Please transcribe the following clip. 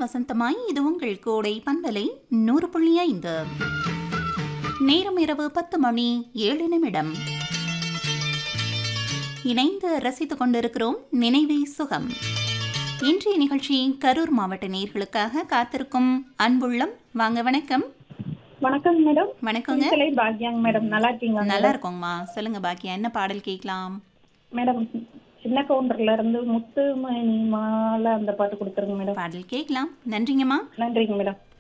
வசந்தமாய் இது உங்கள் கோடை பண்பலை நூறு புள்ளி ஐந்து நேரம் இரவு பத்து மணி ஏழு நிமிடம் இணைந்து ரசித்துக் கொண்டிருக்கிறோம் நினைவே சுகம் இன்றைய நிகழ்ச்சி கரூர் மாவட்ட நேர்களுக்காக காத்திருக்கும் அன்புள்ளம் வாங்க வணக்கம் வணக்கம் மேடம் வணக்கங்க சிலை பாக்யாங் மேடம் நல்லா இருக்கீங்களா நல்லா இருக்கோங்கம்மா சொல்லுங்க பாக்கியா என்ன பாடல் கேட்கலாம் மேடம் சின்ன கவுண்டர்ல இருந்து முத்து மணி மாலை அந்த பாட்டு கொடுத்துருங்க மேடம் பாடல் கேட்கலாம் நன்றிங்கம்மா நன்றிங்க மேடம்